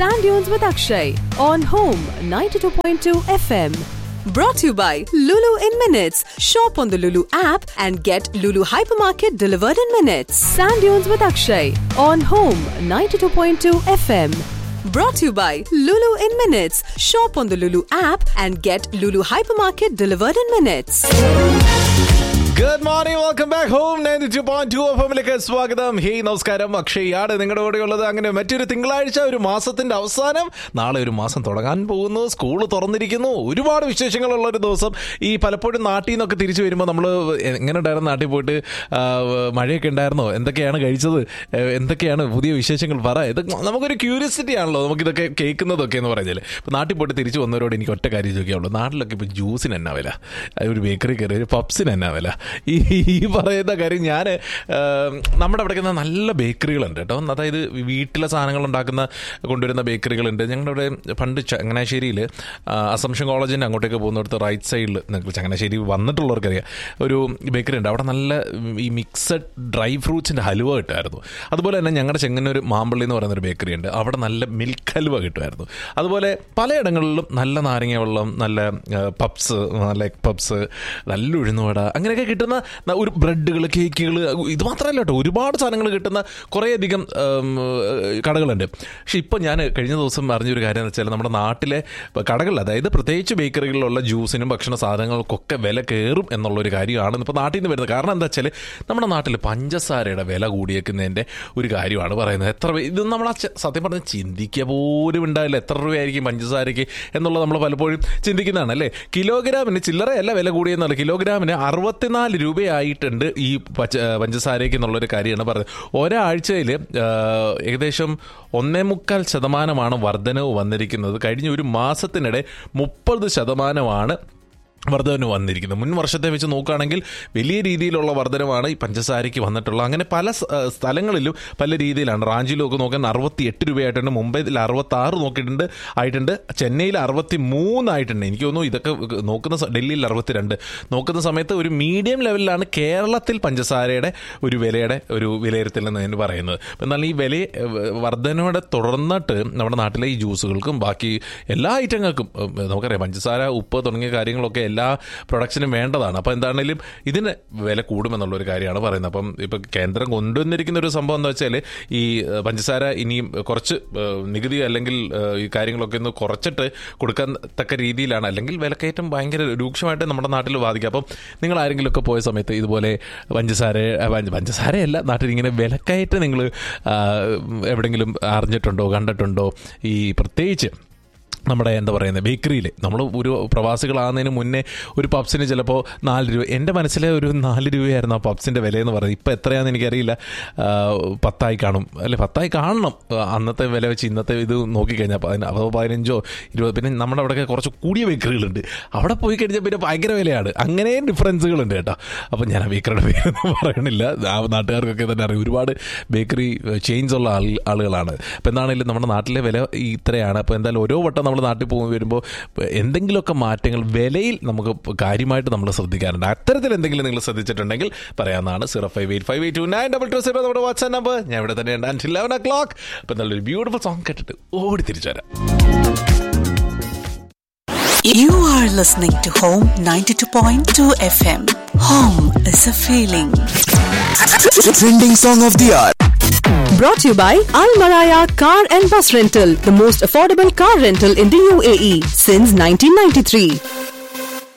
Sand Dunes with Akshay on Home 92.2 FM. Brought to you by Lulu in Minutes. Shop on the Lulu app and get Lulu Hypermarket delivered in minutes. Sand Dunes with Akshay on Home 92.2 FM. Brought to you by Lulu in Minutes. Shop on the Lulu app and get Lulu Hypermarket delivered in minutes. Good morning welcome back home ninety two point two എഫിലേക്ക് സ്വാഗതം hey നമസ്കാരം അക്ഷയാണ് നിങ്ങളുടെ കൂടെയുള്ളത് അങ്ങനെ മറ്റൊരു തിങ്കളാഴ്ച ഒരു മാസത്തിന്റെ അവസാനം നാളെ ഒരു മാസം തുടങ്ങാൻ പോകുന്നു സ്കൂൾ തുറന്നിരിക്കുന്നു ഒരുപാട് വിശേഷങ്ങളുള്ള ഒരു ദിവസം ഈ പലപ്പോഴും നാട്ടിൽ നിന്നൊക്കെ തിരിച്ചു വരുമ്പോൾ നമ്മൾ എങ്ങനെ ഉണ്ടായിരുന്നു നാട്ടിൽ പോയിട്ട് ആ, മഴയൊക്കെ ഉണ്ടായിരുന്നോ എന്തൊക്കെയാണ് കഴിച്ചത് ഏ, എന്തൊക്കെയാണ് പുതിയ വിശേഷങ്ങൾ പറ ഇത് നമുക്കൊരു ക്യൂരിയോസിറ്റി ആണല്ലോ നമുക്കിതൊക്കെ കേൾക്കുന്നതൊക്കെ എന്ന് പറഞ്ഞാൽ ഇപ്പോൾ നാട്ടിൽ പോയിട്ട് തിരിച്ചു വന്നവരോട് എനിക്ക് ഒറ്റ കാര്യം ചോദിക്കാവുള്ളൂ നാട്ടിലൊക്കെ ഇപ്പോൾ ജ്യൂസിന് എന്നാ വില ഒരു ബേക്കറി കയറി ഒരു പപ്സിന് എന്നാ വില ഈ ഈ പറയുന്ന കാര്യം ഞാൻ നമ്മുടെ അവിടെ ഒക്കെ നല്ല ബേക്കറികളുണ്ട് കേട്ടോ അതായത് വീട്ടിലെ സാധനങ്ങൾ ഉണ്ടാക്കുന്ന കൊണ്ടുവരുന്ന ബേക്കറികളുണ്ട് ഞങ്ങളുടെ ഇവിടെ പണ്ട് ചങ്ങനാശ്ശേരിയിൽ അസംഷൻ കോളേജിൻ്റെ അങ്ങോട്ടേക്ക് പോകുന്നിടത്ത് റൈറ്റ് സൈഡിൽ നിങ്ങൾക്ക് ചങ്ങനാശ്ശേരി വന്നിട്ടുള്ളവർക്കറിയാം ഒരു ബേക്കറി ഉണ്ട് അവിടെ നല്ല ഈ മിക്സഡ് ഡ്രൈ ഫ്രൂട്ട്സിൻ്റെ ഹലുവ കിട്ടുമായിരുന്നു അതുപോലെ തന്നെ ഞങ്ങളുടെ ചെങ്ങന്നൂർ മാമ്പള്ളി എന്ന് പറയുന്ന ഒരു ബേക്കറി ഉണ്ട് അവിടെ നല്ല മിൽക്ക് ഹലുവ കിട്ടുമായിരുന്നു അതുപോലെ പലയിടങ്ങളിലും നല്ല നാരങ്ങ വെള്ളം നല്ല പപ്സ് നല്ല എഗ് പപ്സ് നല്ല ഉഴുന്നുവട അങ്ങനെയൊക്കെ കിട്ടുന്ന ന- ഒരു ബ്രെഡുകൾ കേക്കുകൾ ഇത് മാത്രമല്ല കേട്ടോ ഒരുപാട് സാധനങ്ങൾ കിട്ടുന്ന കുറേയധികം ഉം, കടകളുണ്ട് പക്ഷെ ഇപ്പോൾ ഞാൻ കഴിഞ്ഞ ദിവസം അറിഞ്ഞൊരു കാര്യം എന്ന് വെച്ചാൽ നമ്മുടെ നാട്ടിലെ കടകളിൽ അതായത് പ്രത്യേകിച്ച് ബേക്കറികളിലുള്ള ജ്യൂസിനും ഭക്ഷണ സാധനങ്ങൾക്കൊക്കെ വില കയറും എന്നുള്ളൊരു കാര്യമാണ് ഇപ്പോൾ നാട്ടിൽ നിന്ന് വരുന്നത് കാരണം എന്താ വെച്ചാൽ നമ്മുടെ നാട്ടിൽ പഞ്ചസാരയുടെ വില കൂടിയേക്കുന്നതിൻ്റെ ഒരു കാര്യമാണ് പറയുന്നത് എത്ര വേ- ഇത് നമ്മൾ ആ ച- സത്യം പറഞ്ഞാൽ ചിന്തിക്കുക പോലും ഉണ്ടാവില്ല എത്ര രൂപയായിരിക്കും പഞ്ചസാരയ്ക്ക് എന്നുള്ളത് നമ്മൾ പലപ്പോഴും ചിന്തിക്കുന്നതാണ് അല്ലേ കിലോഗ്രാമിന് ചില്ലറയല്ല വില കൂടിയെന്നുള്ള കിലോഗ്രാമിന് അറുപത്തിനാല് രൂപയായിട്ടുണ്ട് ഈ പച്ച പഞ്ചസാരയ്ക്ക് എന്നുള്ളൊരു കാര്യമാണ് പറയുന്നത് ഒരാഴ്ചയിൽ ഏകദേശം ഒന്നേ മുക്കാൽ ശതമാനമാണ് വർധനവ് വന്നിരിക്കുന്നത് കഴിഞ്ഞ ഒരു മാസത്തിനിടെ മുപ്പത് ശതമാനമാണ് വർധന വന്നിരിക്കുന്നത് മുൻ വർഷത്തെ വെച്ച് നോക്കുകയാണെങ്കിൽ വലിയ രീതിയിലുള്ള വർധനമാണ് ഈ പഞ്ചസാരയ്ക്ക് വന്നിട്ടുള്ളത് അങ്ങനെ പല സ- ഏഹ് സ്ഥലങ്ങളിലും പല രീതിയിലാണ് റാഞ്ചിയിലും ഒക്കെ നോക്കാൻ അറുപത്തി എട്ട് രൂപയായിട്ടുണ്ട് മുംബൈയിൽ അറുപത്തി ആറ് നോക്കിയിട്ടുണ്ട് ആയിട്ടുണ്ട് ചെന്നൈയിൽ അറുപത്തി മൂന്നായിട്ടുണ്ട് എനിക്ക് തോന്നുന്നു ഇതൊക്കെ നോക്കുന്ന സ- ഡൽഹിയിൽ അറുപത്തിരണ്ട് നോക്കുന്ന സമയത്ത് ഒരു മീഡിയം ലെവലിലാണ് കേരളത്തിൽ പഞ്ചസാരയുടെ ഒരു വിലയുടെ ഒരു വിലയിരുത്തൽ എന്ന് ഞാൻ പറയുന്നത് അപ്പം എന്നാൽ ഈ വില ഏഹ്, വർധനയോടെ തുടർന്നിട്ട് നമ്മുടെ നാട്ടിലെ ഈ ജ്യൂസുകൾക്കും ബാക്കി എല്ലാ ഐറ്റങ്ങൾക്കും ഏഹ്, നമുക്കറിയാം പഞ്ചസാര ഉപ്പ് തുടങ്ങിയ കാര്യങ്ങളൊക്കെ എല്ലാ പ്രൊഡക്ഷനും വേണ്ടതാണ് അപ്പോൾ എന്താണെങ്കിലും ഇതിന് വില കൂടുമെന്നുള്ള ഒരു കാര്യമാണ് പറയുന്നത് അപ്പം ഇപ്പം കേന്ദ്രം കൊണ്ടുവന്നിരിക്കുന്ന ഒരു സംഭവം എന്താ വെച്ചാൽ ഈ ഏഹ്, പഞ്ചസാര ഇനിയും കുറച്ച് ഏഹ്, നികുതി അല്ലെങ്കിൽ ഏഹ്, ഈ കാര്യങ്ങളൊക്കെ ഒന്ന് കുറച്ചിട്ട് കൊടുക്കാൻ തക്ക രീതിയിലാണ് അല്ലെങ്കിൽ വിലക്കയറ്റം ഭയങ്കര രൂക്ഷമായിട്ട് നമ്മുടെ നാട്ടിൽ ബാധിക്കുക അപ്പം നിങ്ങൾ ആരെങ്കിലുമൊക്കെ പോയ സമയത്ത് ഇതുപോലെ പഞ്ചസാര ആ, പഞ്ച- പഞ്ചസാരയല്ല നാട്ടിൽ ഇങ്ങനെ വിലക്കയറ്റം നിങ്ങൾ എവിടെയെങ്കിലും അറിഞ്ഞിട്ടുണ്ടോ കണ്ടിട്ടുണ്ടോ ഈ പ്രത്യേകിച്ച് നമ്മുടെ എന്താ പറയുന്നത് ബേക്കറിയിൽ നമ്മൾ ഒരു പ്രവാസികളാകുന്നതിന് മുന്നേ ഒരു പപ്സിന് ചിലപ്പോൾ നാല് രൂപ എൻ്റെ മനസ്സിലെ ഒരു നാല് രൂപയായിരുന്നു ആ പപ്സിൻ്റെ വിലയെന്ന് പറയുന്നത് ഇപ്പോൾ എത്രയാണെന്ന് എനിക്കറിയില്ല ആ, പത്തായി കാണും അല്ലെ പത്തായി കാണണം ആ, അന്നത്തെ വില വെച്ച് ഇന്നത്തെ ഇത് നോക്കിക്കഴിഞ്ഞാൽ പതിന- അതോ പതിനഞ്ചോ ഇരുപത് പിന്നെ നമ്മുടെ അവിടെയൊക്കെ കുറച്ച് കൂടിയ ബേക്കറികളുണ്ട് അവിടെ പോയി കഴിഞ്ഞാൽ പിന്നെ ഭയങ്കര വിലയാണ് അങ്ങനെ ഡിഫറൻസുകളുണ്ട് കേട്ടോ അപ്പോൾ ഞാൻ ആ ബേക്കറിയുടെ പേരൊന്നും പറയണില്ല ആ നാട്ടുകാർക്കൊക്കെ തന്നെ അറിയാം ഒരുപാട് ബേക്കറി ചെയിൻസ് ഉള്ള ആൾ ആളുകളാണ് അപ്പോൾ എന്താണെങ്കിലും നമ്മുടെ നാട്ടിലെ വില ഈ ഇത്രയാണ് അപ്പോൾ എന്തായാലും ഓരോ വട്ടം നമ്മൾ നാട്ടിൽ പോകുമ്പോൾ വരുമ്പോൾ എന്തെങ്കിലുമൊക്കെ മാറ്റങ്ങൾ വിലയിൽ നമുക്ക് കാര്യമായിട്ട് നമ്മൾ ശ്രദ്ധിക്കാറുണ്ട് അത്തരത്തിൽ എന്തെങ്കിലും നിങ്ങൾ ശ്രദ്ധിച്ചിട്ടുണ്ടെങ്കിൽ പറയാവുന്നതാണ് zero five eight five eight two nine double two zero നമ്മുടെ വാട്സ്ആപ്പ് നമ്പർ ഞാൻ ഇവിടെ തന്നെ ഉണ്ട് അൻറ്റിൽ ലെവൻ ഒ ക്ലോക്ക് അപ്പോൾ നല്ലൊരു ബ്യൂട്ടിഫുൾ സോങ് കേട്ടിട്ട് ഓടി തിരിച്ചു വരാം You are listening to Home 92.2 FM. Home is a feeling. Trending song of the hour. Brought to you by Al Maraya Car and Bus Rental, the most affordable car rental in the UAE since 1993.